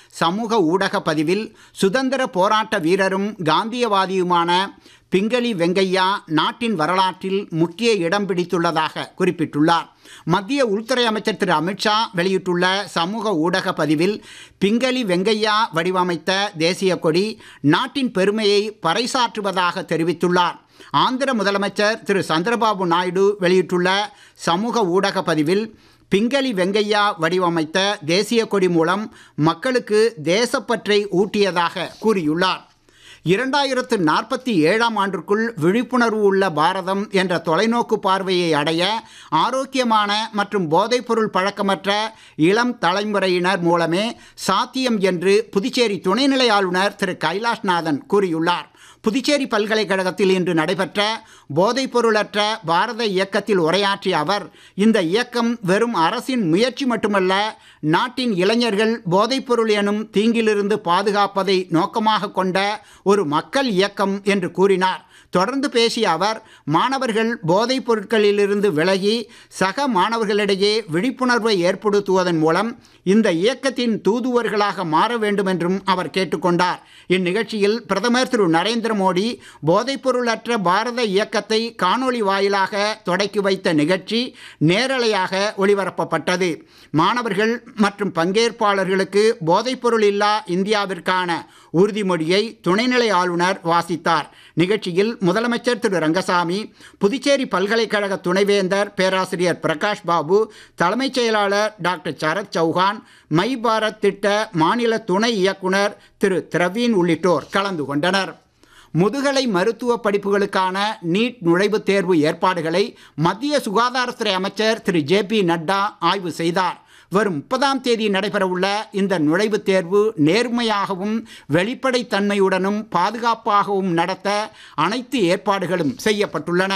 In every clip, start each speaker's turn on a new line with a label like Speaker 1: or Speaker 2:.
Speaker 1: சமூக ஊடக பதிவில் சுதந்திர போராட்ட வீரரும் காந்தியவாதியுமான பிங்களி வெங்கையா நாட்டின் வரலாற்றில் முக்கிய இடம் பிடித்துள்ளதாக குறிப்பிட்டுள்ளார் மத்திய உள்துறை அமைச்சர் திரு அமித்ஷா வெளியிட்டுள்ள சமூக ஊடக பதிவில் பிங்களி வெங்கையா வடிவமைத்த தேசிய கொடி நாட்டின் பெருமையை பறைசாற்றுவதாக தெரிவித்துள்ளார் ஆந்திர முதலமைச்சர் திரு சந்திரபாபு நாயுடு வெளியிட்டுள்ள சமூக ஊடக பதிவில் பிங்களி வெங்கையா வடிவமைத்த தேசிய கொடி மூலம் மக்களுக்கு தேசப்பற்றை ஊட்டியதாக கூறியுள்ளார் இரண்டாயிரத்து நாற்பத்தி ஏழாம் ஆண்டிற்குள் விழிப்புணர்வு உள்ள பாரதம் என்ற தொலைநோக்கு பார்வையை அடைய ஆரோக்கியமான மற்றும் போதைப்பொருள் பழக்கமற்ற இளம் தலைமுறையினர் மூலமே சாத்தியம் என்று புதுச்சேரி துணைநிலை ஆளுநர் திரு கைலாஷ்நாதன் கூறியுள்ளார் புதுச்சேரி பல்கலைக்கழகத்தில் இன்று நடைபெற்ற போதைப்பொருளற்ற பாரத இயக்கத்தில் உரையாற்றிய அவர் இந்த இயக்கம் வெறும் அரசின் முயற்சி மட்டுமல்ல நாட்டின் இளைஞர்கள் போதைப்பொருள் எனும் தீங்கிலிருந்து பாதுகாப்பதை நோக்கமாக கொண்ட ஒரு மக்கள் இயக்கம் என்று கூறினார் தொடர்ந்து பேசிய அவர் மாணவர்கள் போதைப் பொருட்களிலிருந்து விலகி சக மாணவர்களிடையே விழிப்புணர்வை ஏற்படுத்துவதன் மூலம் இந்த இயக்கத்தின் தூதுவர்களாக மாற வேண்டும் என்றும் அவர் கேட்டுக்கொண்டார் இந்நிகழ்ச்சியில் பிரதமர் திரு நரேந்திர மோடி போதைப்பொருளற்ற பாரத இயக்கத்தை காணொளி வாயிலாக தொடக்கி வைத்த நிகழ்ச்சி நேரலையாக ஒளிபரப்பப்பட்டது மாணவர்கள் மற்றும் பங்கேற்பாளர்களுக்கு போதைப்பொருள் இல்லா இந்தியாவிற்கான உறுதிமொழியை துணைநிலை ஆளுநர் வாசித்தார் நிகழ்ச்சியில் முதலமைச்சர் திரு ரங்கசாமி புதுச்சேரி பல்கலைக்கழக துணைவேந்தர் பேராசிரியர் பிரகாஷ் பாபு தலைமைச் செயலாளர் டாக்டர் சரத் சௌஹான் மை பாரத் திட்ட மாநில துணை இயக்குனர் திரு திரவீன் உள்ளிட்டோர் கலந்து கொண்டனர் முதுகலை மருத்துவ படிப்புகளுக்கான நீட் நுழைவுத் தேர்வு ஏற்பாடுகளை மத்திய சுகாதாரத்துறை அமைச்சர் திரு ஜே பி நட்டா ஆய்வு செய்தார் வரும் முப்பதாம் தேதி நடைபெறவுள்ள இந்த நுழைவுத் தேர்வு நேர்மையாகவும் வெளிப்படைத்தன்மையுடனும் பாதுகாப்பாகவும் நடத்த அனைத்து ஏற்பாடுகளும் செய்யப்பட்டுள்ளன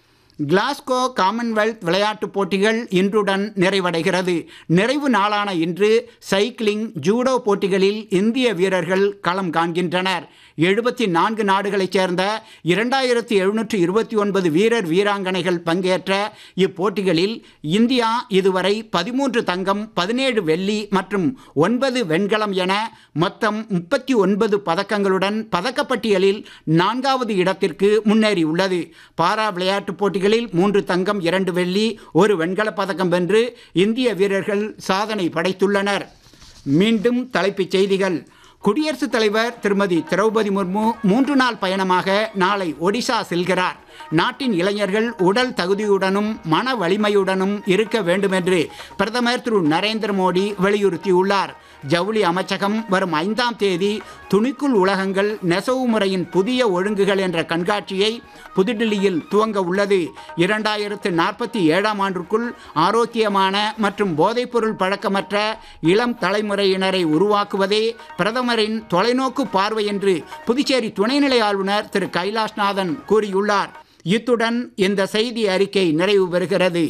Speaker 1: கிளாஸ்கோ காமன்வெல்த் விளையாட்டுப் போட்டிகள் இன்றுடன் நிறைவடைகிறது நிறைவு நாளான இன்று சைக்கிளிங் ஜூடோ போட்டிகளில் இந்திய வீரர்கள் களம் காண்கின்றனர் எழுபத்தி நான்கு நாடுகளைச் சேர்ந்த இரண்டாயிரத்தி எழுநூற்றி இருபத்தி ஒன்பது வீரர் வீராங்கனைகள் பங்கேற்ற இப்போட்டிகளில் இந்தியா இதுவரை பதிமூன்று தங்கம் பதினேழு வெள்ளி மற்றும் ஒன்பது வெண்கலம் என மொத்தம் முப்பத்தி ஒன்பது பதக்கங்களுடன் பதக்கப்பட்டியலில் நான்காவது இடத்திற்கு முன்னேறியுள்ளது பாரா விளையாட்டுப் போட்டிகளில் மூன்று தங்கம் இரண்டு வெள்ளி ஒரு வெண்கலப் பதக்கம் வென்று இந்திய வீரர்கள் சாதனை படைத்துள்ளனர் மீண்டும் தலைப்புச் செய்திகள் குடியரசுத் தலைவர் திருமதி திரௌபதி முர்மு மூன்று நாள் பயணமாக நாளை ஒடிசா செல்கிறார் நாட்டின் இளைஞர்கள் உடல் தகுதியுடனும் மன வலிமையுடனும் இருக்க வேண்டும் என்று பிரதமர் திரு நரேந்திர மோடி வலியுறுத்தியுள்ளார் ஜவுளி அமைச்சகம் வரும் ஐந்தாம் தேதி துணிக்குள் உலகங்கள் நெசவு முறையின் புதிய ஒழுங்குகள் என்ற கண்காட்சியை புதுடில்லியில் துவங்க உள்ளது இரண்டாயிரத்து நாற்பத்தி ஏழாம் ஆண்டிற்குள் ஆரோக்கியமான மற்றும் போதைப்பொருள் பழக்கமற்ற இளம் தலைமுறையினரை உருவாக்குவதே பிரதமரின் தொலைநோக்கு பார்வை என்று புதுச்சேரி துணைநிலை ஆளுநர் திரு கைலாஷ்நாதன் கூறியுள்ளார் இத்துடன் இந்த செய்தி அறிக்கை நிறைவு பெறுகிறது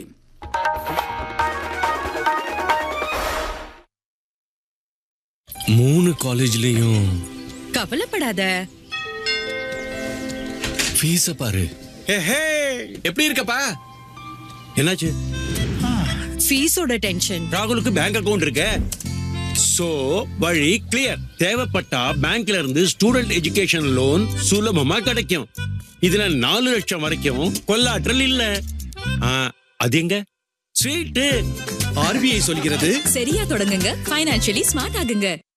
Speaker 2: மூணு காலேஜ்லயும்
Speaker 3: கவலைப்படாத
Speaker 2: ஃபீஸ பாரு ஹே எப்படி இருக்கப்பா என்னாச்சு
Speaker 3: ஃபீஸோட டென்ஷன்
Speaker 2: ராகுலுக்கு பேங்க் அக்கவுண்ட் இருக்க சோ வழி கிளியர் தேவைப்பட்டா பேங்க்ல இருந்து ஸ்டூடெண்ட் எஜுகேஷன் லோன் சுலபமா கிடைக்கும் இதுல நாலு லட்சம் வரைக்கும் கொள்ளாற்றல் இல்ல ஆ, அது எங்க ஸ்வீட்டு
Speaker 4: ஆர்பிஐ சொல்கிறது
Speaker 3: சரியா தொடங்குங்க ஃபைனான்சியலி ஸ்மார்ட் ஆகுங்க